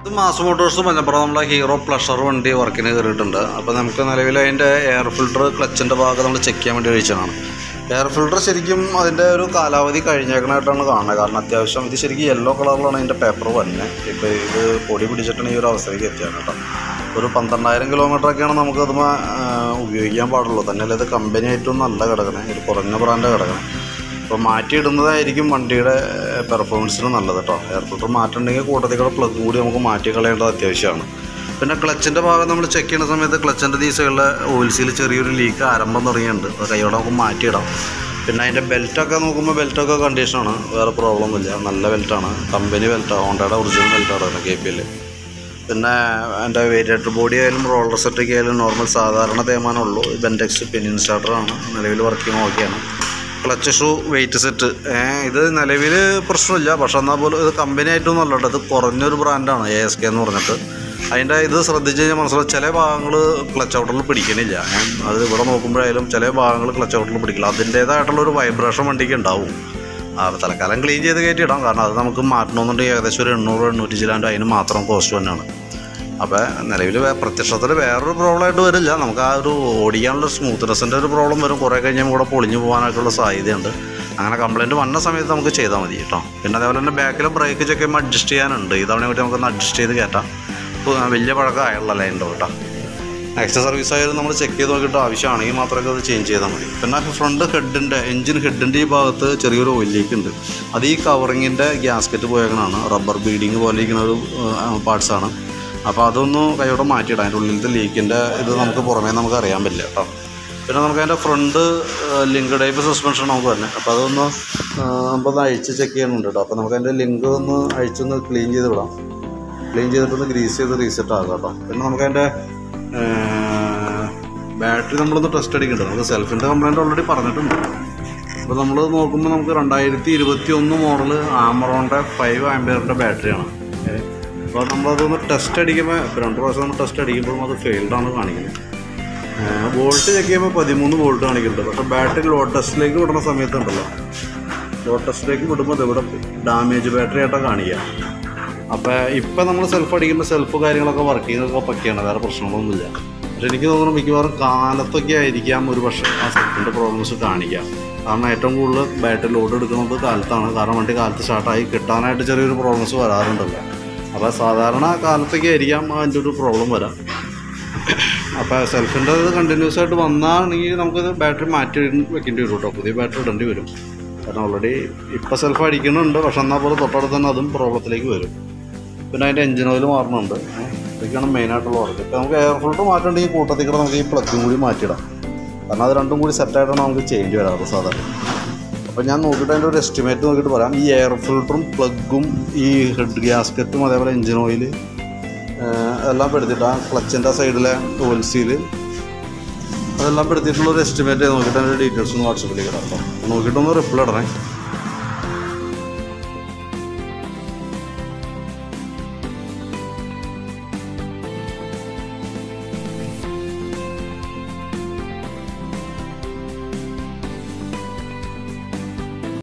ഇത് mass Motors മഞ്ഞപ്പുറം നമ്മളെ hero pleasure വണ്ടി വർക്കിന് കയറിയിട്ടുണ്ട് അപ്പോൾ നമുക്ക് നിലവിൽ അതിൻ്റെ എയർ ഫിൽട്ടർ ക്ലച്ചിൻ്റെ ഭാഗം നമ്മൾ ചെക്ക് ചെയ്യാൻ വേണ്ടി കഴിച്ചതാണ് എയർ ഫിൽട്ടർ ശരിക്കും അതിൻ്റെ ഒരു കാലാവധി കഴിഞ്ഞേക്കണായിട്ടാണ് കാണുന്നത് കാരണം അത്യാവശ്യം ഇത് ശരിക്കും യെല്ലോ കളറിലാണ് അതിൻ്റെ പേപ്പർ വരുന്നത് ഇപ്പോൾ ഇത് പൊടി പിടിച്ചിട്ടാണ് ഈ ഒരു അവസ്ഥയിലേക്ക് എത്തിയാണ് കേട്ടോ ഒരു പന്ത്രണ്ടായിരം കിലോമീറ്ററൊക്കെയാണ് നമുക്ക് അത് ഉപയോഗിക്കാൻ പാടുള്ളൂ തന്നെയല്ല ഇത് കമ്പനി ആയിട്ടും നല്ല കിടക്കണേ ഒരു കുറഞ്ഞ ബ്രാൻഡ് കിടക്കണം അപ്പോൾ മാറ്റിയിടുന്നതായിരിക്കും വണ്ടിയുടെ പെർഫോമൻസിന് നല്ലത് കേട്ടോ എയർ ഫിൽട്ടർ മാറ്റുണ്ടെങ്കിൽ കൂട്ടത്തിൽ കൂടെ പ്ലഗ് കൂടി നമുക്ക് മാറ്റി കളയേണ്ടത് അത്യാവശ്യമാണ് പിന്നെ ക്ലച്ചിൻ്റെ ഭാഗം നമ്മൾ ചെക്ക് ചെയ്യുന്ന സമയത്ത് ക്ലച്ചിൻ്റെ ഈ സൈഡിലെ ഓയിൽസിൽ ചെറിയൊരു ലീക്ക് ആരംഭം തുടങ്ങിയിട്ടുണ്ട് അത് കൈയോടെ നമുക്ക് മാറ്റിയിടാം പിന്നെ അതിൻ്റെ ബെൽറ്റൊക്കെ നോക്കുമ്പോൾ ബെൽറ്റൊക്കെ കണ്ടീഷനാണ് വേറെ പ്രോബ്ലം ഒന്നുമില്ല നല്ല ബെൽറ്റാണ് കമ്പനി ബെൽറ്റാണ് ഹോണ്ടയുടെ ഒറിജിനൽ ബെൽറ്റാണ് കെ പി എൽ പിന്നെ എൻ്റെ വേരിയേറ്റർ ബോഡി ആയാലും റോളർ സെറ്റൊക്കെ ആയാലും നോർമൽ സാധാരണ തേമാനമുള്ളൂ ബെൻഡെക്സ് പിനിയൻ സ്റ്റാർട്ടറാണ് നിലവിൽ വർക്കിംഗ് ഓക്കെയാണ് ക്ലച്ച് ഷൂ വെയിറ്റ് സെറ്റ് ഇത് നിലവിൽ പ്രശ്നമില്ല പക്ഷെ എന്നാൽ പോലും ഇത് കമ്പനി ആയിട്ടൊന്നും അല്ല കേട്ടോ ഇത് കുറഞ്ഞൊരു ബ്രാൻഡാണ് എ എസ് കെ എന്ന് പറഞ്ഞിട്ട് അതിൻ്റെ ഇത് ശ്രദ്ധിച്ച് കഴിഞ്ഞാൽ മനസ്സിലാവും ചില ഭാഗങ്ങൾ ക്ലച്ച് ഔട്ടറിൽ പിടിക്കണില്ല ഞാൻ അത് ഇവിടെ നോക്കുമ്പോഴായാലും ചില ഭാഗങ്ങൾ ക്ലച്ച് ഔട്ടറിൽ പിടിക്കില്ല അതിൻ്റേതായിട്ടുള്ള ഒരു വൈബ്രേഷൻ വണ്ടിക്ക് ഉണ്ടാവും ആ തൽക്കാലം ക്ലീൻ ചെയ്ത് കയറ്റിയിടാം കാരണം അത് നമുക്ക് മാറ്റണമെന്നുണ്ടെങ്കിൽ ഏകദേശം ഒരു എണ്ണൂറ് എണ്ണൂറ്റി ചിലാണ്ട് അതിന് മാത്രം കോസ്റ്റ് തന്നെയാണ് അപ്പോൾ നിലവിൽ പ്രത്യക്ഷത്തിൽ വേറൊരു പ്രോബ്ലം ആയിട്ട് വരില്ല നമുക്ക് ആ ഒരു ഓടിക്കാനുള്ള സ്മൂത്ത്നെസ്സിൻ്റെ ഒരു പ്രോബ്ലം വരും കുറേ കഴിഞ്ഞാൽ കൂടെ പൊളിഞ്ഞു പോകാനായിട്ടുള്ള സാധ്യതയുണ്ട് അങ്ങനെ കംപ്ലയിൻറ്റ് വന്ന സമയത്ത് നമുക്ക് ചെയ്താൽ മതി കേട്ടോ പിന്നെ അതേപോലെ തന്നെ ബാക്കിലെ ബ്രേക്ക് ചെക്ക് ചെയ്യുമ്പോൾ അഡ്ജസ്റ്റ് ചെയ്യാനുണ്ട് ഇതവണ വേണ്ടി നമുക്കൊന്ന് അഡ്ജസ്റ്റ് ചെയ്ത് കയറ്റാം ഇപ്പോൾ വലിയ പഴക്കമായുള്ള ലൈൻ ഉണ്ടോ കേട്ടോ എക്സ്ട്രാ സർവീസ് ആയാലും നമ്മൾ ചെക്ക് ചെയ്ത് നോക്കിയിട്ട് ആവശ്യമാണെങ്കിൽ മാത്രമേ അത് ചേഞ്ച് ചെയ്താൽ മതി പിന്നെ ഫ്രണ്ട് ഹെഡിൻ്റെ എഞ്ചിൻ ഹെഡിൻ്റെ ഈ ഭാഗത്ത് ചെറിയൊരു ഓയിൽ ലീക്ക് ഉണ്ട് അത് ഈ കവറിങ്ങിൻ്റെ ഗ്യാസ്കറ്റ് പോയേക്കണാണ് റബ്ബർ ബീഡിങ് പോലെ ഇരിക്കുന്ന ഒരു പാർട്സാണ് അപ്പോൾ അതൊന്ന് കൈയോടെ മാറ്റിയിടാം അതിൻ്റെ ഉള്ളിലത്തെ ലീക്കിൻ്റെ ഇത് നമുക്ക് പുറമേ നമുക്ക് അറിയാൻ പറ്റില്ല കേട്ടോ പിന്നെ നമുക്ക് അതിൻ്റെ ഫ്രണ്ട് ലിങ്ക് ടൈപ്പ് സസ്പെൻഷൻ നമുക്ക് തന്നെ അപ്പോൾ അതൊന്ന് നമുക്കൊന്ന് അഴിച്ച് ചെക്ക് ചെയ്യുന്നുണ്ട് കേട്ടോ അപ്പോൾ നമുക്ക് അതിൻ്റെ ലിങ്ക് ഒന്ന് അഴിച്ചൊന്ന് ക്ലീൻ ചെയ്ത് വിടാം ക്ലീൻ ചെയ്തിട്ടൊന്ന് ഗ്രീസ് ചെയ്ത് റീസെറ്റ് ആകാം കേട്ടോ പിന്നെ നമുക്ക് അതിൻ്റെ ബാറ്ററി നമ്മളൊന്ന് ടെസ്റ്റ് അടിക്കുന്നുണ്ട് നമുക്ക് സെൽഫിൻ്റെ കംപ്ലൈൻറ്റ് ഓൾറെഡി പറഞ്ഞിട്ടുണ്ട് അപ്പോൾ നമ്മൾ നോക്കുമ്പോൾ നമുക്ക് രണ്ടായിരത്തി ഇരുപത്തി ഒന്ന് മോഡൽ ആമറോണിൻ്റെ ഫൈവ് ആംബിയറിൻ്റെ ബാറ്ററിയാണ് അപ്പോൾ നമ്മളതൊന്ന് ടെസ്റ്റ് അടിക്കുമ്പോൾ ഇപ്പോൾ രണ്ട് പ്രാവശ്യം നമ്മൾ ടെസ്റ്റ് അടിക്കുമ്പോഴും അത് ഫെയിൽഡാണ് കാണിക്കുന്നത് വോൾട്ട് ചെക്ക് ചെയ്യുമ്പോൾ പതിമൂന്ന് വോൾട്ട് കാണിക്കുന്നുണ്ട് പക്ഷേ ബാറ്ററി ലോഡ് ടെസ്റ്റിലേക്ക് വിടുന്ന സമയത്തുണ്ടല്ലോ ലോഡ് ടെസ്റ്റിലേക്ക് വിടുമ്പോൾ ഇത് ഇവിടെ ഡാമേജ് ബാറ്ററി ആയിട്ടാണ് കാണിക്കുക അപ്പോൾ ഇപ്പം നമ്മൾ സെൽഫ് അടിക്കുമ്പോൾ സെൽഫ് കാര്യങ്ങളൊക്കെ വർക്കിംഗ് ഒക്കെ പക്കെയാണ് വേറെ പ്രശ്നങ്ങളൊന്നുമില്ല പക്ഷെ എനിക്ക് തോന്നുന്നു മിക്കവാറും കാലത്തൊക്കെ ആയിരിക്കാം ഒരു പക്ഷേ ആ സെൽഫിൻ്റെ പ്രോബ്ലംസ് കാണിക്കുക കാരണം ഏറ്റവും കൂടുതൽ ബാറ്ററി ലോഡ് എടുക്കുന്നത് കാലത്താണ് കാരണം വണ്ടി കാലത്ത് സ്റ്റാർട്ടായി കിട്ടാനായിട്ട് ചെറിയൊരു പ്രോബ്ലംസ് വരാറുണ്ടല്ലോ അപ്പോൾ സാധാരണ കാലത്തൊക്കെ ആയിരിക്കാം അതിൻ്റെ ഒരു പ്രോബ്ലം വരാം അപ്പോൾ സെൽഫിൻ്റെ ഇത് കണ്ടിന്യൂസ് ആയിട്ട് വന്നാണെങ്കിൽ നമുക്കത് ബാറ്ററി മാറ്റി വെക്കേണ്ടി വരും കേട്ടോ പുതിയ ബാറ്ററി ഇടേണ്ടി വരും കാരണം ഓൾറെഡി ഇപ്പോൾ സെൽഫ് അടിക്കുന്നുണ്ട് പക്ഷെ എന്നാൽ പോലെ തൊട്ടടുത്ത് തന്നെ അതും പ്രോബ്ലത്തിലേക്ക് വരും പിന്നെ അതിൻ്റെ എഞ്ചിൻ ഓയിൽ മാറണുണ്ട് ഏഹ്. ഇതൊക്കെയാണ് മെയിനായിട്ടുള്ള വർക്ക് ഇപ്പോൾ നമുക്ക് എയർ ഫിൽട്ടർ മാറ്റണമെങ്കിൽ ഈ കൂട്ടത്തിൽ കൂടെ നമുക്ക് ഈ പ്ലഗും കൂടി മാറ്റിയിടാം കാരണം അത് രണ്ടും കൂടി സെറ്റായിട്ടാണ് നമുക്ക് ചേഞ്ച് വരാറ് സാധാരണ അപ്പോൾ ഞാൻ നോക്കിയിട്ട് അതിൻ്റെ ഒരു എസ്റ്റിമേറ്റ് നോക്കിയിട്ട് പറയാം ഈ എയർ ഫിൽട്ടറും പ്ലഗും ഈ ഹെഡ് ഗ്യാസ്കറ്റും അതേപോലെ എഞ്ചിൻ ഓയിൽ എല്ലാം പെടുത്തിയിട്ട് ആ ക്ലച്ചിൻ്റെ സൈഡിലെ ഓയിൽ സീൽ അതെല്ലാം പെടുത്തിയിട്ടുള്ള ഒരു എസ്റ്റിമേറ്റ് നോക്കിയിട്ട് അതിൻ്റെ ഡീറ്റെയിൽസ് ഒന്ന് വാട്സപ്പിലേക്ക് ഇടാം കേട്ടോ നോക്കിയിട്ടൊന്ന് റിപ്ലൈ ഇടണേ